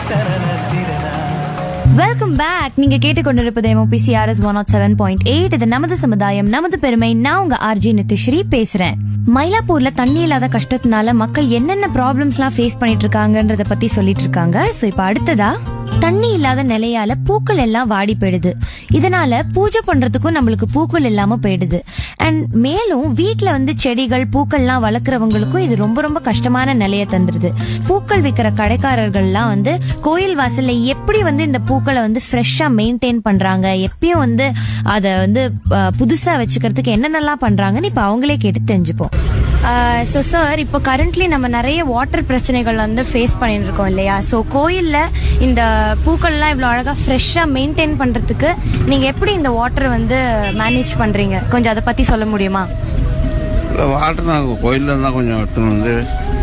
welcome back நீங்க கேட்டுக்கொண்டிருப்பது M O P C R S one naught seven point eight இது நமது சமுதாயம் நமது பெருமை நான் உங்க ஆர்ஜி நிதிஸ்ரீ பேசுறேன் மயிலாப்பூர்ல தண்ணி இல்லாத கஷ்டத்தினால மக்கள் என்னென்ன ப்ராப்ளம்ஸ்லாம் ஃபேஸ் பண்ணிட்டு இருக்காங்கன்றத பத்தி சொல்லிட்டு இருக்காங்க சோ இப்ப அடுத்ததா தண்ணி இல்லாத நிலையால பூக்கள் எல்லாம் வாடி போயிடுது இதனால பூஜை பண்றதுக்கும் நம்மளுக்கு பூக்கள் இல்லாம போயிடுது அண்ட் மேலும் வீட்ல வந்து செடிகள் பூக்கள்லாம் வளர்க்குறவங்களுக்கும் இது ரொம்ப ரொம்ப கஷ்டமான நிலையை தந்துருது பூக்கள் விற்கிற கடைக்காரர்கள்லாம் வந்து கோயில் வாசல்ல எப்படி வந்து இந்த பூக்களை வந்து ஃப்ரெஷ்ஷா மெயின்டைன் பண்றாங்க எப்பயும் வந்து அதை வந்து அஹ், புதுசா வச்சுக்கிறதுக்கு என்னென்னலாம் பண்றாங்கன்னு இப்ப அவங்களே கேட்டு தெரிஞ்சுப்போம் ஸோ சார் இப்போ கரண்ட்லி நம்ம நிறைய வாட்டர் பிரச்சனைகள் வந்து ஃபேஸ் பண்ணிட்டு இருக்கோம் இல்லையா ஸோ கோயில்ல இந்த பூக்கள்லாம் இவ்வளோ அழகா ஃப்ரெஷ்ஷா மெயின்டைன் பண்றதுக்கு நீங்க எப்படி இந்த வாட்டர் வந்து மேனேஜ் பண்றீங்க கொஞ்சம் அதை பத்தி சொல்ல முடியுமா இல்லை வாட்டர் நாங்கள் கோயிலில் தான் கொஞ்சம் எடுத்துன்னு வந்து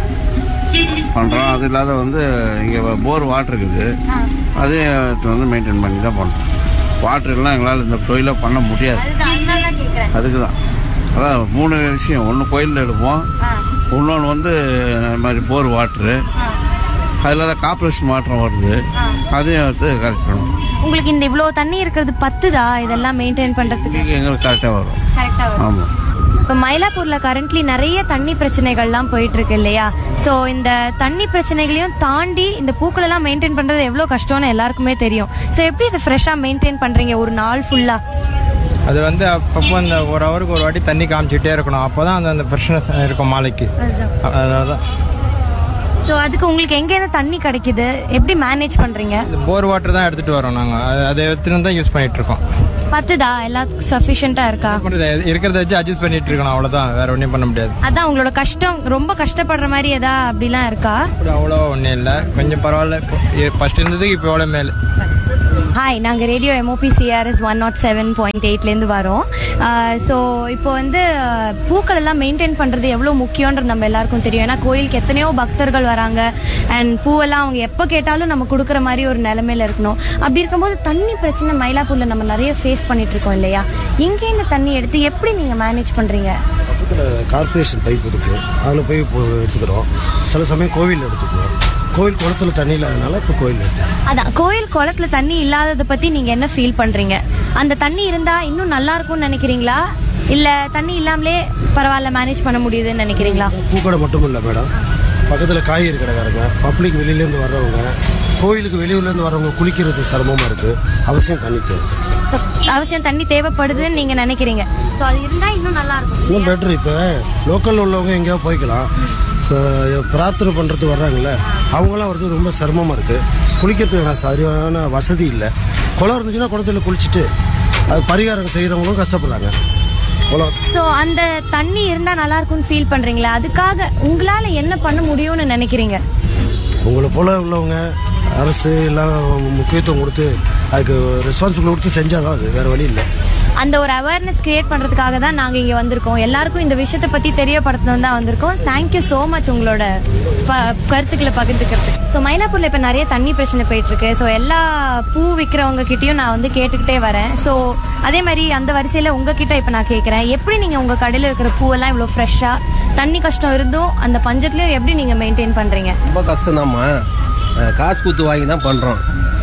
பண்ணுறோம் அது இல்லாத வந்து இங்கே போர் வாட்டர் இருக்குது அதையும் எடுத்துன்னு வந்து மெயின்டைன் பண்ணி தான் பண்ணுறோம் வாட்டர் எல்லாம் எங்களால் இந்த கோயிலில் பண்ண முடியாது அதுக்கு தான் அதான் மூணு விஷயம் ஒன்று கோயிலில் எடுப்போம் இன்னொன்று வந்து இந்த மாதிரி போர் வாட்ரு அது இல்லாத கார்பரேஷன் வாட்டர் வருது அதையும் எடுத்து கரெக்ட் பண்ணுவோம் உங்களுக்கு இந்த இவ்வளோ தண்ணி இருக்கிறது பத்துதா இதெல்லாம் மெயின்டைன் பண்றதுக்கு இங்கே எங்களுக்கு கரெக்டாக வரும் கரெக்டா ஆமாம் இப்போ மயிலாப்பூர்ல கரண்ட்லி நிறைய தண்ணி பிரச்சனைகள்லாம் போயிட்டு இருக்கு இல்லையா ஸோ இந்த தண்ணி பிரச்சனைகளையும் தாண்டி இந்த பூக்கள் எல்லாம் மெயின்டைன் பண்றது எவ்வளோ கஷ்டம்னு எல்லாருக்குமே தெரியும் ஸோ எப்படி இதை ஃப்ரெஷ்ஷாக மெயின்டைன் பண்றீங்க ஒரு நாள் ஃபுல்லா அது வந்து அப்பப்போ அந்த ஒரு ஹவருக்கு ஒரு வாட்டி தண்ணி காமிச்சிட்டே இருக்கணும் அப்போ தான் அந்த அந்த பிரச்சனை இருக்கும் மாலைக்கு அதனால தான் ஸோ அதுக்கு உங்களுக்கு எங்கேருந்து தண்ணி கிடைக்குது எப்படி மேனேஜ் பண்றீங்க இந்த போர் வாட்டர் தான் எடுத்துகிட்டு வரோம் நாங்கள் அது அதை எடுத்துட்டு தான் யூஸ் பண்ணிட்டு இருக்கோம் பத்துதா எல்லாத்துக்கும் சஃபிஷியண்டா இருக்கா பண்றது, இருக்கிறத வச்சு அட்ஜஸ்ட் பண்ணிட்டு இருக்கணும் அவ்வளோதான் வேற ஒன்றும் பண்ண முடியாது அதான் உங்களோட கஷ்டம் ரொம்ப கஷ்டப்படுற மாதிரி ஏதா அப்படிலாம் இருக்கா இப்படி அவ்வளோ ஒன்றும் இல்லை கொஞ்சம் பரவாயில்ல ஃபர்ஸ்ட் இருந்ததுக்கு இப்போ எவ்வளோ மேல் ஹாய் நாங்கள் radio M O P C R S one naught seven point எயிட்லேருந்து வரோம் ஸோ இப்போ வந்து அஹ், பூக்கள் எல்லாம் மெயின்டைன் பண்ணுறது எவ்வளோ முக்கியன்றது நம்ம எல்லாருக்கும் தெரியும் ஏன்னா கோயிலுக்கு எத்தனையோ பக்தர்கள் வராங்க அண்ட் பூவெல்லாம் அவங்க எப்போ கேட்டாலும் நம்ம கொடுக்குற மாதிரி ஒரு நிலமையில இருக்கணும் அப்படி இருக்கும்போது தண்ணி பிரச்சனை மயிலாப்பூரில் நம்ம நிறைய ஃபேஸ் பண்ணிட்டு இருக்கோம் இல்லையா எங்கே இந்த தண்ணி எடுத்து எப்படி நீங்கள் மேனேஜ் பண்ணுறீங்க பக்கத்தில் கார்ப்பரேஷன் பைப் இருக்குது அதில் போய் இப்போ எடுத்துக்கிறோம் சில சமயம் கோவில் எடுத்துக்குவோம் கோவில் குளத்துல தண்ணி இல்லாதனால இப்போ கோவில் எடுத்துக்கிறோம் அதான் கோயில் குளத்துல தண்ணி இல்லாததை பத்தி நீங்க என்ன ஃபீல் பண்றீங்க அந்த தண்ணி இருந்தா இன்னும் நல்லா இருக்கும்னு நினைக்கிறீங்களா இல்ல தண்ணி இல்லாமலே பரவாயில்ல மேனேஜ் பண்ண முடியுதுன்னு நினைக்கிறீங்களா பூக்கடை மட்டும் இல்லை மேடம் பக்கத்தில் காய்கறி கடைக்காரங்க பப்ளிக் வெளியிலேருந்து வர்றவங்க கோயிலுக்கு வெளியூர்லேருந்து வர்றவங்க குளிக்கிறது சிரமமாக இருக்குது அவசியம் தண்ணி தேவை So, அவசியம் தண்ணி தேவைப்படுதுன்னு நீங்க நினைக்கிறீங்க ஸோ அது இருந்தா இன்னும் நல்லா இருக்கும் இன்னும் பெட்ரு இப்போ லோக்கலில் உள்ளவங்க எங்கேயாவது போய்க்கலாம் இப்போ பிரார்த்தனை பண்ணுறது வர்றாங்கல்ல அவங்களாம் வரது ரொம்ப சிரமமாக இருக்குது குளிக்கிறதுக்கான சரியான வசதி இல்லை குளம் இருந்துச்சுன்னா குளத்துல குளிச்சுட்டு அது பரிகாரம் செய்கிறவங்களும் கஷ்டப்படுறாங்க குளம் ஸோ அந்த தண்ணி இருந்தா நல்லா இருக்கும்னு ஃபீல் பண்றீங்களா அதுக்காக உங்களால என்ன பண்ண முடியும்னு நினைக்கிறீங்க உங்களை போல உள்ளவங்க அரசு எல்லாம் முக்கியத்துவம் கொடுத்து அதுக்கு ரெஸ்பான்சிபிள் கொடுத்து செஞ்சால் தான் அது வேறு வழி இல்லை அந்த ஒரு அவேர்னஸ் கிரியேட் பண்றதுக்காக தான் நாங்க இங்க வந்திருக்கோம் எல்லாருக்கும் இந்த விஷயத்தை பத்தி தெரியப்படுத்தணும் தான் வந்திருக்கோம் தேங்க்யூ so மச் உங்களோட ப- கருத்துக்களை பகிர்ந்துக்கிறது ஸோ மயிலாப்பூர்ல இப்ப நிறைய தண்ணி பிரச்சனை போயிட்டு இருக்கு ஸோ எல்லா பூ விற்கிறவங்க கிட்டயும் நான் வந்து கேட்டுக்கிட்டே வரேன் ஸோ அதே மாதிரி அந்த வரிசையில உங்ககிட்ட இப்ப நான் கேட்கறேன் எப்படி நீங்க உங்க கடையில இருக்கிற பூவெல்லாம் இவ்வளவு ஃப்ரெஷ்ஷா தண்ணி கஷ்டம் இருந்தும் அந்த பஞ்சத்துலயும் எப்படி நீங்க மெயின்டைன் பண்றீங்க ரொம்ப கஷ்டம்தாம்மா அஹ் காசு கொடுத்து வாங்கி தான் பண்ணுறோம்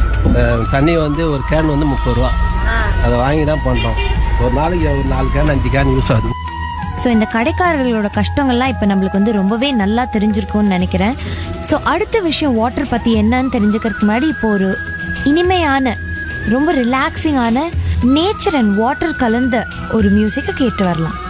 தண்ணி வந்து ஒரு கேன் வந்து முப்பது ரூபா அதை வாங்கி தான் பண்ணுறோம் ஒரு நாளைக்கு ஒரு நாலு கேன் அஞ்சு கேன் யூஸ் ஆகுது ஸோ இந்த கடைக்காரர்களோட கஷ்டங்கள்லாம் இப்போ நம்மளுக்கு வந்து ரொம்பவே நல்லா தெரிஞ்சிருக்கும்னு நினைக்கிறேன் ஸோ அடுத்த விஷயம் வாட்டர் பற்றி என்னன்னு தெரிஞ்சுக்கிறதுக்கு முன்னாடி இப்போ ஒரு இனிமையான ரொம்ப ரிலாக்ஸிங்கான நேச்சர் அண்ட் வாட்டர் கலந்த ஒரு மியூசிக்கை கேட்டு வரலாம்